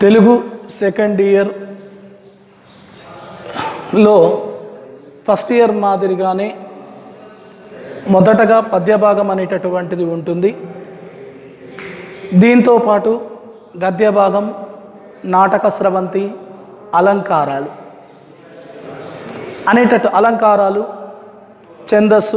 Telugu second ఇయర్లో first year మాదిరిగానే మొదటగా పద్యభాగం అనేటటువంటిది ఉంటుంది దీంతో పాటు గద్య భాగం నాటక స్రవంతి అలంకారాలు అనేటట్టు అలంకారాలు ఛందస్సు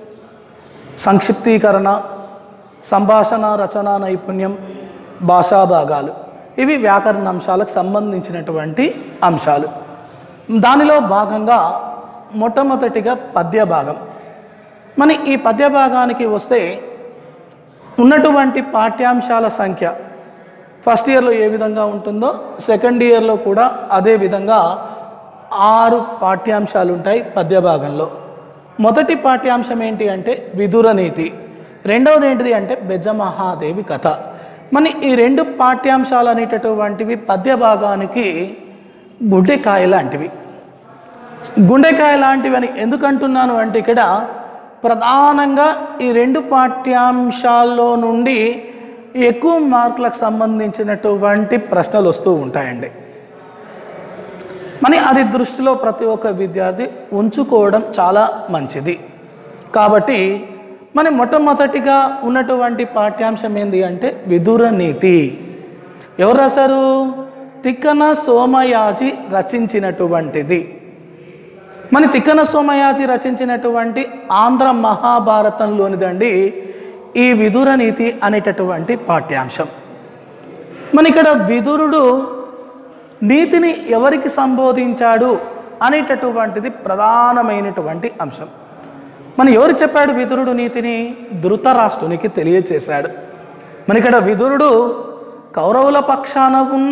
సంక్షిప్తీకరణ సంభాషణ రచనా నైపుణ్యం భాషా భాగాలు ఇవి వ్యాకరణ అంశాలకు సంబంధించినటువంటి అంశాలు దానిలో భాగంగా మొట్టమొదటిగా పద్య భాగం మన ఈ పద్య భాగానికి వస్తే ఉన్నటువంటి పాఠ్యాంశాల సంఖ్య ఫస్ట్ ఇయర్లో ఏ విధంగా ఉంటుందో సెకండ్ ఇయర్లో కూడా అదే విధంగా ఆరు పాఠ్యాంశాలు ఉంటాయి పద్య భాగంలో మొదటి పాఠ్యాంశం ఏంటి అంటే విదుర నీతి రెండవది ఏంటిది అంటే బెజమహాదేవి కథ మన ఈ రెండు పాఠ్యాంశాలు అనేటటువంటివి పద్య భాగానికి గుండెకాయ లాంటివి గుండెకాయ లాంటివి అని ఎందుకు అంటున్నాను అంటే ఇక్కడ ప్రధానంగా ఈ రెండు పాఠ్యాంశాల్లో నుండి ఎక్కువ మార్కులకు సంబంధించినటువంటి ప్రశ్నలు వస్తూ ఉంటాయండి మరి అది దృష్టిలో ప్రతి ఒక్క విద్యార్థి ఉంచుకోవడం చాలా మంచిది కాబట్టి మరి మొట్టమొదటిగా ఉన్నటువంటి పాఠ్యాంశం ఏంటి అంటే విదుర నీతి ఎవరు రాశారు తిక్కన సోమయాజి రచించినటువంటిది మన తిక్కన సోమయాజి రచించినటువంటి ఆంధ్ర మహాభారతంలోనిదండి ఈ విదుర నీతి అనేటటువంటి పాఠ్యాంశం మన ఇక్కడ విదురుడు నీతిని ఎవరికి సంబోధించాడు అనేటటువంటిది ప్రధానమైనటువంటి అంశం మన ఎవరు చెప్పాడు విదురుడు నీతిని ధృతరాష్ట్రునికి తెలియచేశాడు మన ఇక్కడ విదురుడు కౌరవుల పక్షాన ఉన్న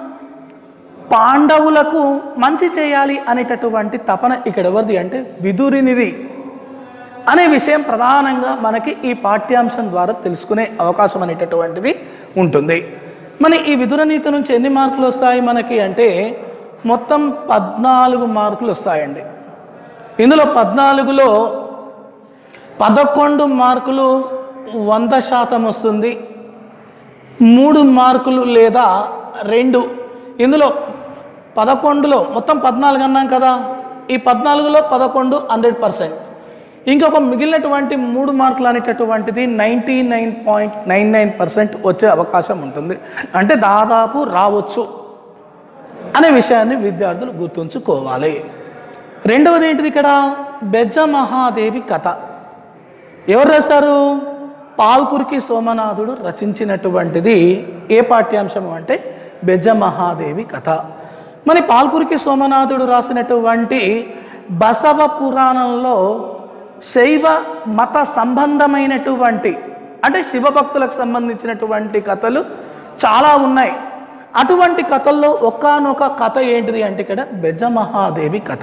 పాండవులకు మంచి చేయాలి అనేటటువంటి తపన ఇక్కడ ఎవరిది అంటే విదురినిది అనే విషయం ప్రధానంగా మనకి ఈ పాఠ్యాంశం ద్వారా తెలుసుకునే అవకాశం అనేటటువంటిది ఉంటుంది మన ఈ విదుర నీతి నుంచి ఎన్ని మార్కులు వస్తాయి మనకి అంటే మొత్తం పద్నాలుగు మార్కులు వస్తాయండి ఇందులో పద్నాలుగులో పదకొండు మార్కులు వంద శాతం వస్తుంది మూడు మార్కులు లేదా రెండు ఇందులో పదకొండులో మొత్తం పద్నాలుగు అన్నాం కదా ఈ పద్నాలుగులో పదకొండు హండ్రెడ్ పర్సెంట్ ఇంకొక మిగిలినటువంటి మూడు మార్కులు అనేటటువంటిది ninety nine point nine nine percent వచ్చే అవకాశం ఉంటుంది అంటే దాదాపు రావచ్చు అనే విషయాన్ని విద్యార్థులు గుర్తుంచుకోవాలి రెండవది ఏంటిది ఇక్కడ బెజ్జ మహాదేవి కథ ఎవరు రాశారు పాల్కురికి సోమనాథుడు రచించినటువంటిది ఏ పాఠ్యాంశం అంటే బెజ్జ మహాదేవి కథ మరి పాల్కురికి సోమనాథుడు రాసినటువంటి బసవ పురాణంలో శైవ మత సంబంధమైనటువంటి అంటే శివభక్తులకు సంబంధించినటువంటి కథలు చాలా ఉన్నాయి అటువంటి కథల్లో ఒకానొక కథ ఏంటిది అంటే ఇక్కడ బెజమహాదేవి కథ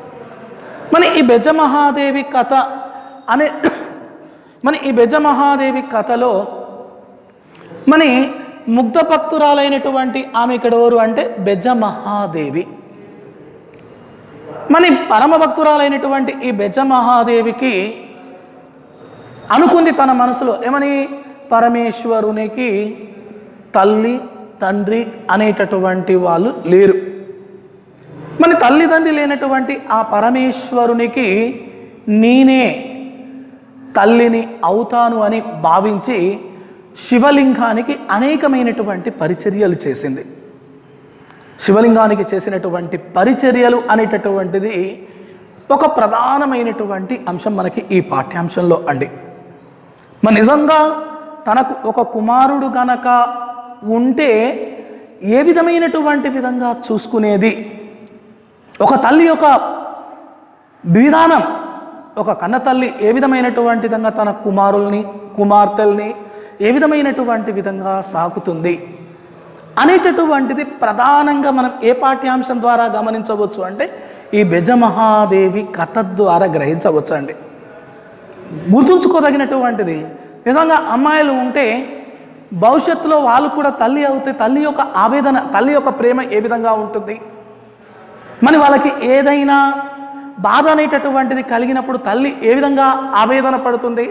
మన ఈ బెజమహాదేవి కథ అనే మన ఈ బెజమహాదేవి కథలో మన ముగ్ధ భక్తురాలైనటువంటి ఆమె ఇక్కడ ఎవరు అంటే బెజ్జ మహాదేవి మన పరమ భక్తురాలైనటువంటి ఈ బెజ్జ మహాదేవికి అనుకుంది తన మనసులో ఏమని పరమేశ్వరునికి తల్లి తండ్రి అనేటటువంటి వాళ్ళు లేరు మన తల్లిదండ్రి లేనటువంటి ఆ పరమేశ్వరునికి నేనే తల్లిని అవుతాను అని భావించి శివలింగానికి అనేకమైనటువంటి పరిచర్యలు చేసింది శివలింగానికి చేసినటువంటి పరిచర్యలు అనేటటువంటిది ఒక ప్రధానమైనటువంటి అంశం మనకి ఈ పాఠ్యాంశంలో అండి మరి నిజంగా తనకు ఒక కుమారుడు గనక ఉంటే ఏ విధమైనటువంటి విధంగా చూసుకునేది ఒక తల్లి యొక్క విధానం ఒక కన్న తల్లి ఏ విధమైనటువంటి విధంగా తన కుమారుల్ని కుమార్తెల్ని ఏ విధమైనటువంటి విధంగా సాకుతుంది అనేటటువంటిది ప్రధానంగా మనం ఏ పాఠ్యాంశం ద్వారా గమనించవచ్చు అంటే ఈ బెజమహాదేవి కథ ద్వారా గ్రహించవచ్చు అండి గుర్తుంచుకోదగినటువంటిది నిజంగా అమ్మాయిలు ఉంటే భవిష్యత్తులో వాళ్ళు కూడా తల్లి అవుతే తల్లి యొక్క ఆవేదన తల్లి యొక్క ప్రేమ ఏ విధంగా ఉంటుంది మరి వాళ్ళకి ఏదైనా బాధ అనేటటువంటిది కలిగినప్పుడు తల్లి ఏ విధంగా ఆవేదన పడుతుంది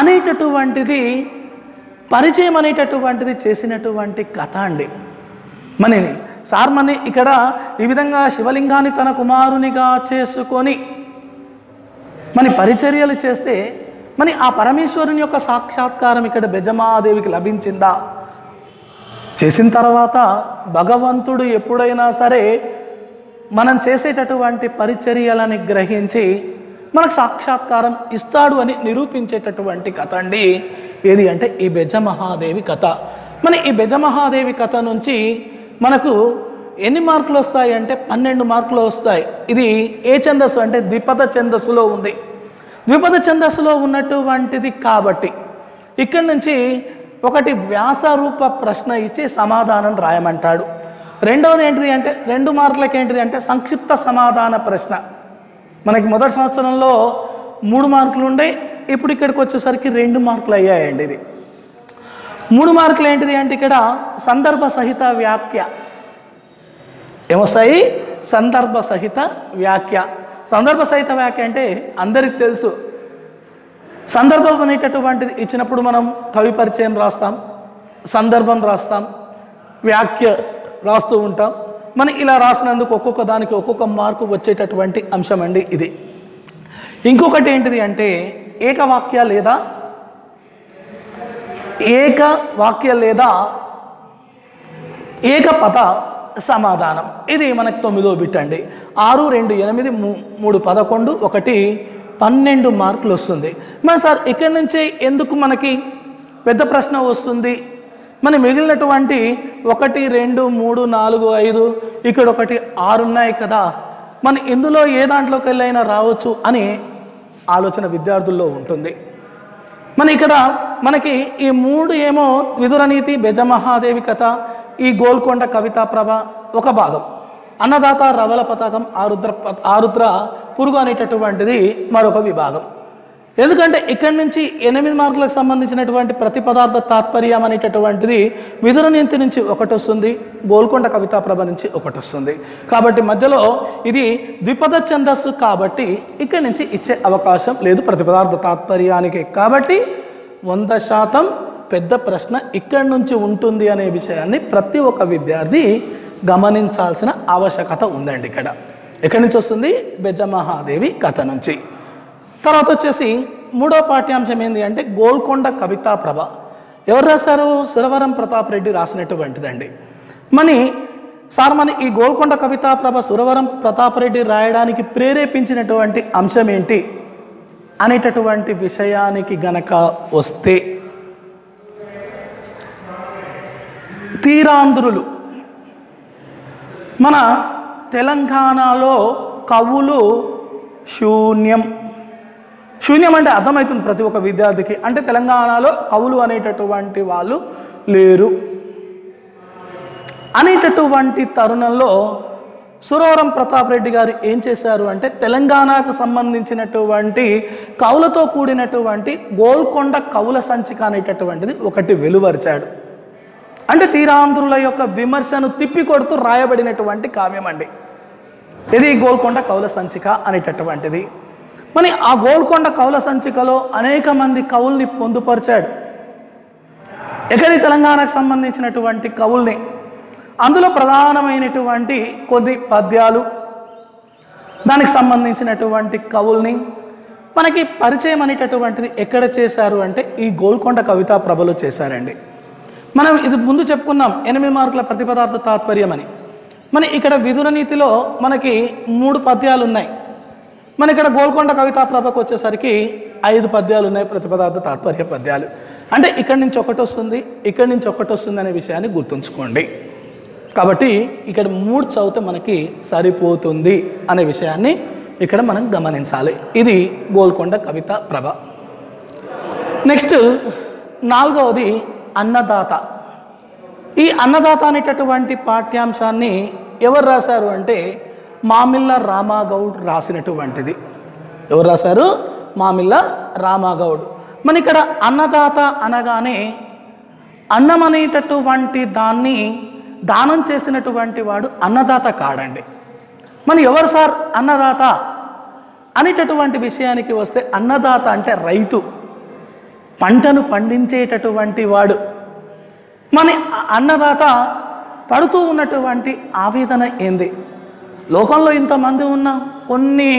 అనేటటువంటిది పరిచయం అనేటటువంటిది చేసినటువంటి కథ అండి మనిని సార్ మని ఇక్కడ ఈ విధంగా శివలింగాన్ని తన కుమారునిగా చేసుకొని మన పరిచర్యలు చేస్తే మరి ఆ పరమేశ్వరుని యొక్క సాక్షాత్కారం ఇక్కడ బెజమాదేవికి లభించిందా చేసిన తర్వాత భగవంతుడు ఎప్పుడైనా సరే మనం చేసేటటువంటి పరిచర్యలని గ్రహించి మనకు సాక్షాత్కారం ఇస్తాడు అని నిరూపించేటటువంటి కథ అండి ఏది అంటే ఈ బెజమహాదేవి కథ మన ఈ బెజమహాదేవి కథ నుంచి మనకు ఎన్ని మార్కులు వస్తాయి అంటే పన్నెండు మార్కులు వస్తాయి ఇది ఏ ఛందస్సు అంటే ద్విపద ఛందస్సులో ఉంది ద్విపద ఛందస్సులో ఉన్నటువంటిది కాబట్టి ఇక్కడి నుంచి ఒకటి వ్యాసరూప ప్రశ్న ఇచ్చి సమాధానం రాయమంటాడు రెండవది ఏంటిది అంటే రెండు మార్కులకి ఏంటిది అంటే సంక్షిప్త సమాధాన ప్రశ్న మనకి మొదటి సంవత్సరంలో మూడు మార్కులు ఉండే ఇప్పుడు ఇక్కడికి వచ్చేసరికి రెండు మార్కులు అయ్యాయండి ఇది మూడు మార్కులు ఏంటిది అంటే ఇక్కడ సందర్భ సహిత వ్యాఖ్య ఏమొస్తాయి సందర్భ సహిత వ్యాఖ్య సందర్భ సహిత వ్యాఖ్య అంటే అందరికి తెలుసు సందర్భం అనేటటువంటిది ఇచ్చినప్పుడు మనం కవి పరిచయం రాస్తాం సందర్భం రాస్తాం వ్యాఖ్య రాస్తూ ఉంటాం మనం ఇలా రాసినందుకు ఒక్కొక్క దానికి ఒక్కొక్క మార్కు వచ్చేటటువంటి అంశం అండి ఇది ఇంకొకటి ఏంటిది అంటే ఏకవాక్య లేదా ఏక వాక్య లేదా ఏకపద సమాధానం ఇది మనకు తొమ్మిదో బిట్ అండి ఆరు రెండు ఎనిమిది మూ- మూడు పదకొండు ఒకటి పన్నెండు మార్కులు వస్తుంది మరి సార్ ఇక్కడి నుంచే ఎందుకు మనకి పెద్ద ప్రశ్న వస్తుంది మన మిగిలినటువంటి ఒకటి రెండు మూడు నాలుగు ఐదు ఇక్కడ ఒకటి ఆరు ఉన్నాయి కదా మన ఇందులో ఏ దాంట్లోకి వెళ్ళైనా రావచ్చు అని ఆలోచన విద్యార్థుల్లో ఉంటుంది మన ఇక్కడ మనకి ఈ మూడు ఏమో విదురనీతి బెజమహాదేవి కథ ఈ గోల్కొండ కవితా ప్రభ ఒక భాగం అన్నదాత రవల పతాకం ఆరుద్ర ప- ఆరుద్ర పురుగు అనేటటువంటిది మరొక విభాగం ఎందుకంటే ఇక్కడి నుంచి ఎనిమిది మార్కులకు సంబంధించినటువంటి ప్రతి పదార్థ తాత్పర్యం అనేటటువంటిది విదురనీతి నుంచి ఒకటి వస్తుంది గోల్కొండ కవితా ప్రభ నుంచి ఒకటి వస్తుంది కాబట్టి మధ్యలో ఇది ద్విపద ఛందస్సు కాబట్టి ఇక్కడి నుంచి ఇచ్చే అవకాశం లేదు ప్రతి పదార్థ తాత్పర్యానికి కాబట్టి వంద శాతం పెద్ద ప్రశ్న ఇక్కడి నుంచి ఉంటుంది అనే విషయాన్ని ప్రతి ఒక్క విద్యార్థి గమనించాల్సిన ఆవశ్యకత ఉందండి ఇక్కడ ఎక్కడి నుంచి వస్తుంది బెజమహాదేవి కథ నుంచి తర్వాత వచ్చేసి మూడో పాఠ్యాంశం ఏంటి అంటే గోల్కొండ కవితా ప్రభ ఎవరు రాశారు సురవరం ప్రతాప్ రెడ్డి రాసినటువంటిదండి మని సార్ మన ఈ గోల్కొండ కవితా ప్రభ సురవరం ప్రతాప్ రెడ్డి రాయడానికి ప్రేరేపించినటువంటి అంశం ఏంటి అనేటటువంటి విషయానికి గనక వస్తే తీరాంధ్రులు మన తెలంగాణలో కవులు శూన్యం శూన్యం అంటే అర్థమవుతుంది ప్రతి ఒక్క విద్యార్థికి అంటే తెలంగాణలో కవులు అనేటటువంటి వాళ్ళు లేరు అనేటటువంటి తరుణంలో సురవరం ప్రతాప్ రెడ్డి గారు ఏం చేశారు అంటే తెలంగాణకు సంబంధించినటువంటి కవులతో కూడినటువంటి గోల్కొండ కవుల సంచిక అనేటటువంటిది ఒకటి వెలువరిచాడు అంటే తీరాంధ్రుల యొక్క విమర్శను తిప్పికొడుతూ రాయబడినటువంటి కావ్యం అండి ఇది గోల్కొండ కవుల సంచిక అనేటటువంటిది మరి ఆ గోల్కొండ కవుల సంచికలో అనేక మంది కవుల్ని పొందుపరిచాడు ఎక్కడి తెలంగాణకు సంబంధించినటువంటి కవుల్ని అందులో ప్రధానమైనటువంటి కొద్ది పద్యాలు దానికి సంబంధించినటువంటి కవుల్ని మనకి పరిచయం అనేటటువంటిది ఎక్కడ చేశారు అంటే ఈ గోల్కొండ కవితా ప్రభలో చేశారండి మనం ఇది ముందు చెప్పుకున్నాం ఎనిమిది మార్కుల ప్రతిపదార్థ తాత్పర్యం అని మన ఇక్కడ విధుల నీతిలో మనకి మూడు పద్యాలు ఉన్నాయి మన ఇక్కడ గోల్కొండ కవితా ప్రభకు వచ్చేసరికి ఐదు పద్యాలు ఉన్నాయి ప్రతిపదార్థ తాత్పర్య పద్యాలు అంటే ఇక్కడి నుంచి ఒకటి వస్తుంది ఇక్కడి నుంచి ఒకటి వస్తుంది అనే విషయాన్ని గుర్తుంచుకోండి కాబట్టి ఇక్కడ మూడు చదివితే మనకి సరిపోతుంది అనే విషయాన్ని ఇక్కడ మనం గమనించాలి ఇది గోల్కొండ కవిత ప్రభ నెక్స్ట్ నాలుగవది అన్నదాత ఈ అన్నదాత అనేటటువంటి పాఠ్యాంశాన్ని ఎవరు రాశారు అంటే మామిళ్ళ రామాగౌడ్ రాసినటువంటిది ఎవరు రాశారు మామిళ్ళ రామాగౌడ్ మన ఇక్కడ అన్నదాత అనగానే అన్నం అనేటటువంటి దాన్ని దానం చేసినటువంటి వాడు అన్నదాత కాడండి మన ఎవరు సార్ అన్నదాత అనేటటువంటి విషయానికి వస్తే అన్నదాత అంటే రైతు పంటను పండించేటటువంటి వాడు మన అన్నదాత పడుతూ ఉన్నటువంటి ఆవేదన ఏంది లోకంలో ఇంతమంది ఉన్న కొన్ని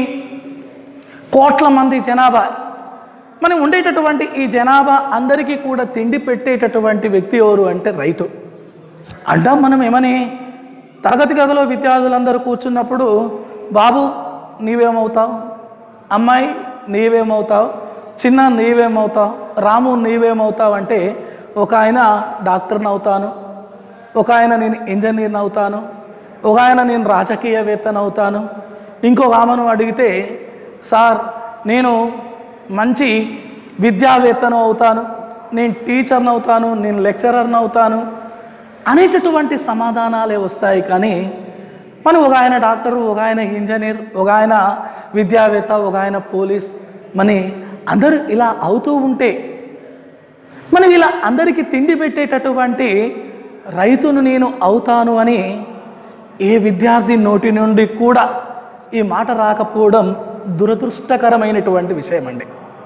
కోట్ల మంది జనాభా మనం ఉండేటటువంటి ఈ జనాభా అందరికీ కూడా తిండి పెట్టేటటువంటి వ్యక్తి ఎవరు అంటే రైతు అంటాం మనం ఏమని తరగతి గదిలో విద్యార్థులందరూ కూర్చున్నప్పుడు బాబు నీవేమవుతావు అమ్మాయి నీవేమవుతావు చిన్న నీవేమవుతావు రాము నీవేమవుతావు అంటే ఒక ఆయన డాక్టర్ని అవుతాను ఒక ఆయన నేను ఇంజనీర్ని అవుతాను ఒక ఆయన నేను రాజకీయవేత్తను అవుతాను ఇంకొక ఆమెను అడిగితే సార్ నేను మంచి విద్యావేత్తను అవుతాను నేను టీచర్ని అవుతాను నేను లెక్చరర్ని అవుతాను అనేటటువంటి సమాధానాలే వస్తాయి కానీ మనం ఒక ఆయన డాక్టరు ఒక ఆయన ఇంజనీర్ ఒక ఆయన విద్యావేత్త ఒక ఆయన పోలీస్ మని అందరూ ఇలా అవుతూ ఉంటే మనం ఇలా అందరికీ తిండి పెట్టేటటువంటి రైతును నేను అవుతాను అని ఏ విద్యార్థి నోటి నుండి కూడా ఈ మాట రాకపోవడం దురదృష్టకరమైనటువంటి విషయం అండి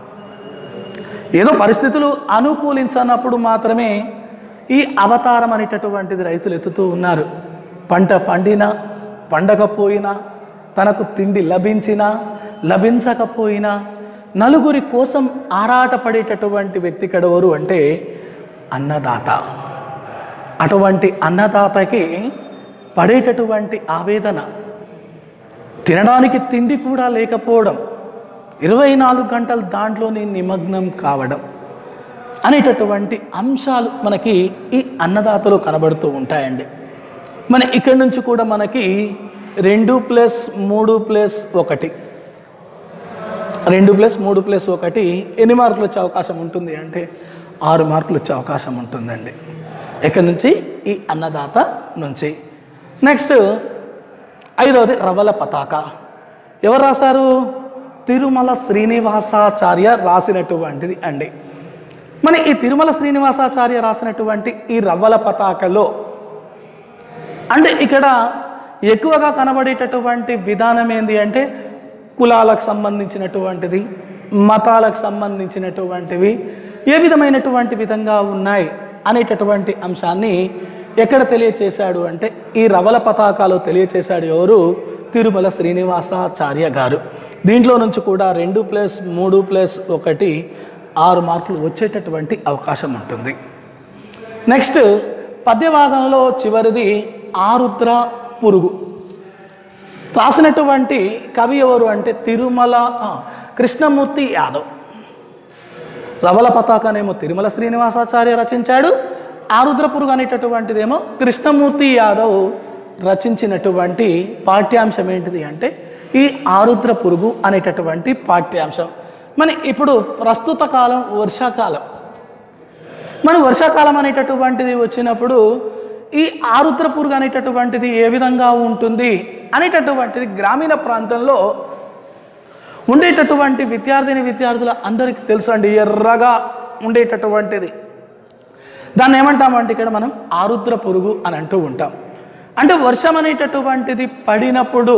ఏదో పరిస్థితులు అనుకూలించనప్పుడు మాత్రమే ఈ అవతారం అనేటటువంటిది రైతులు ఎత్తుతూ ఉన్నారు పంట పండినా పండకపోయినా తనకు తిండి లభించినా లభించకపోయినా నలుగురి కోసం ఆరాటపడేటటువంటి వ్యక్తి కడవరు అంటే అన్నదాత అటువంటి అన్నదాతకి పడేటటువంటి ఆవేదన తినడానికి తిండి కూడా లేకపోవడం ఇరవై నాలుగు గంటలు దాంట్లోనే నిమగ్నం కావడం అనేటటువంటి అంశాలు మనకి ఈ అన్నదాతలో కనబడుతూ ఉంటాయండి మన ఇక్కడి నుంచి కూడా మనకి రెండు ప్లస్ మూడు ప్లస్ ఒకటి రెండు ప్లస్ మూడు ప్లస్ ఒకటి ఎన్ని మార్కులు వచ్చే అవకాశం ఉంటుంది అంటే ఆరు మార్కులు వచ్చే అవకాశం ఉంటుందండి ఎక్కడి నుంచి ఈ అన్నదాత నుంచి నెక్స్ట్ ఐదవది రవల పతాక ఎవరు రాశారు తిరుమల శ్రీనివాసాచార్య రాసినటువంటిది అండి మన ఈ తిరుమల శ్రీనివాసాచార్య రాసినటువంటి ఈ రవ్వల పతాకలో అంటే ఇక్కడ ఎక్కువగా కనబడేటటువంటి విధానం ఏంది అంటే కులాలకు సంబంధించినటువంటిది మతాలకు సంబంధించినటువంటివి ఏ విధమైనటువంటి విధంగా ఉన్నాయి అనేటటువంటి అంశాన్ని ఎక్కడ తెలియచేశాడు అంటే ఈ రవల పతాకాలు తెలియచేశాడు ఎవరు తిరుమల శ్రీనివాసాచార్య గారు దీంట్లో నుంచి కూడా రెండు ప్లస్ మూడు ప్లస్ ఒకటి ఆరు మార్కులు వచ్చేటటువంటి అవకాశం ఉంటుంది నెక్స్ట్ పద్యభాగంలో చివరిది ఆరుద్ర పురుగు రాసినటువంటి కవి ఎవరు అంటే తిరుమల ఆ, కృష్ణమూర్తి యాదవ్ రవల పతాకనేమో తిరుమల శ్రీనివాసాచార్య రచించాడు ఆరుద్ర పురుగు అనేటటువంటిదేమో కృష్ణమూర్తి యాదవ్ రచించినటువంటి పాఠ్యాంశం ఏంటిది అంటే ఈ ఆరుద్ర పురుగు అనేటటువంటి పాఠ్యాంశం మన ఇప్పుడు ప్రస్తుత కాలం వర్షాకాలం మన వర్షాకాలం అనేటటువంటిది వచ్చినప్పుడు ఈ ఆరుద్ర పురుగు అనేటటువంటిది ఏ విధంగా ఉంటుంది అనేటటువంటిది గ్రామీణ ప్రాంతంలో ఉండేటటువంటి విద్యార్థిని విద్యార్థుల అందరికీ తెలుసు అండి ఎర్రగా ఉండేటటువంటిది దాన్ని ఏమంటామంటే ఇక్కడ మనం ఆరుద్ర పురుగు అని అంటూ ఉంటాం అంటే వర్షం అనేటటువంటిది పడినప్పుడు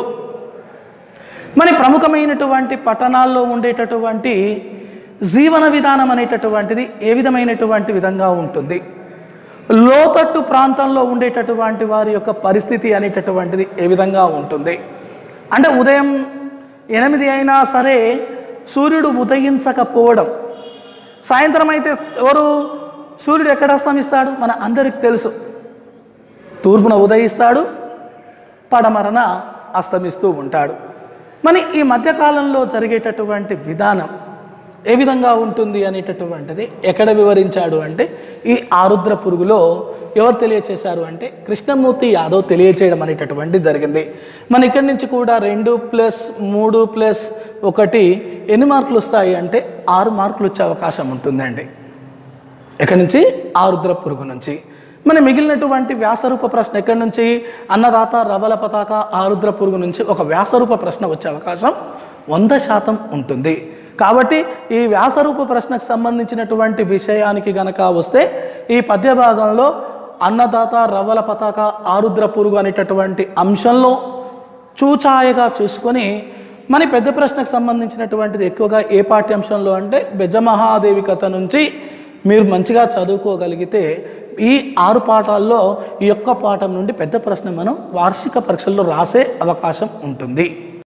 మన ప్రముఖమైనటువంటి పట్టణాల్లో ఉండేటటువంటి జీవన విధానం అనేటటువంటిది ఏ విధమైనటువంటి విధంగా ఉంటుంది లోతట్టు ప్రాంతంలో ఉండేటటువంటి వారి యొక్క పరిస్థితి అనేటటువంటిది ఏ విధంగా ఉంటుంది అంటే ఉదయం ఎనిమిది అయినా సరే సూర్యుడు ఉదయించకపోవడం సాయంత్రం అయితే ఎవరు సూర్యుడు ఎక్కడ అస్తమిస్తాడు మన అందరికి తెలుసు తూర్పున ఉదయిస్తాడు పడమరన అస్తమిస్తూ ఉంటాడు మరి ఈ మధ్యకాలంలో జరిగేటటువంటి విధానం ఏ విధంగా ఉంటుంది అనేటటువంటిది ఎక్కడ వివరించాడు అంటే ఈ ఆరుద్ర పురుగులో ఎవరు తెలియచేశారు అంటే కృష్ణమూర్తి యాదవ్ తెలియచేయడం అనేటటువంటి జరిగింది మన ఇక్కడి నుంచి కూడా రెండు ప్లస్ మూడు ప్లస్ ఒకటి ఎన్ని మార్కులు వస్తాయి అంటే ఆరు మార్కులు వచ్చే అవకాశం ఉంటుందండి ఎక్కడి నుంచి ఆరుద్ర పురుగు నుంచి మన మిగిలినటువంటి వ్యాసరూప ప్రశ్న ఎక్కడి నుంచి అన్నదాత రవల పతాక ఆరుద్ర పురుగు నుంచి ఒక వ్యాసరూప ప్రశ్న వచ్చే అవకాశం వంద శాతం ఉంటుంది కాబట్టి ఈ వ్యాసరూప ప్రశ్నకు సంబంధించినటువంటి విషయానికి గనక వస్తే ఈ పద్య భాగంలో అన్నదాత రవ్వల పతాక ఆరుద్ర పురుగు అనేటటువంటి అంశంలో చూచాయగా చూసుకొని మన పెద్ద ప్రశ్నకు సంబంధించినటువంటిది ఎక్కువగా ఏ పాఠ్యాంశంలో అంటే బెజమహాదేవి కథ నుంచి మీరు మంచిగా చదువుకోగలిగితే ఈ ఆరు పాఠాల్లో ఈ యొక్క పాఠం నుండి పెద్ద ప్రశ్న మనం వార్షిక పరీక్షల్లో రాసే అవకాశం ఉంటుంది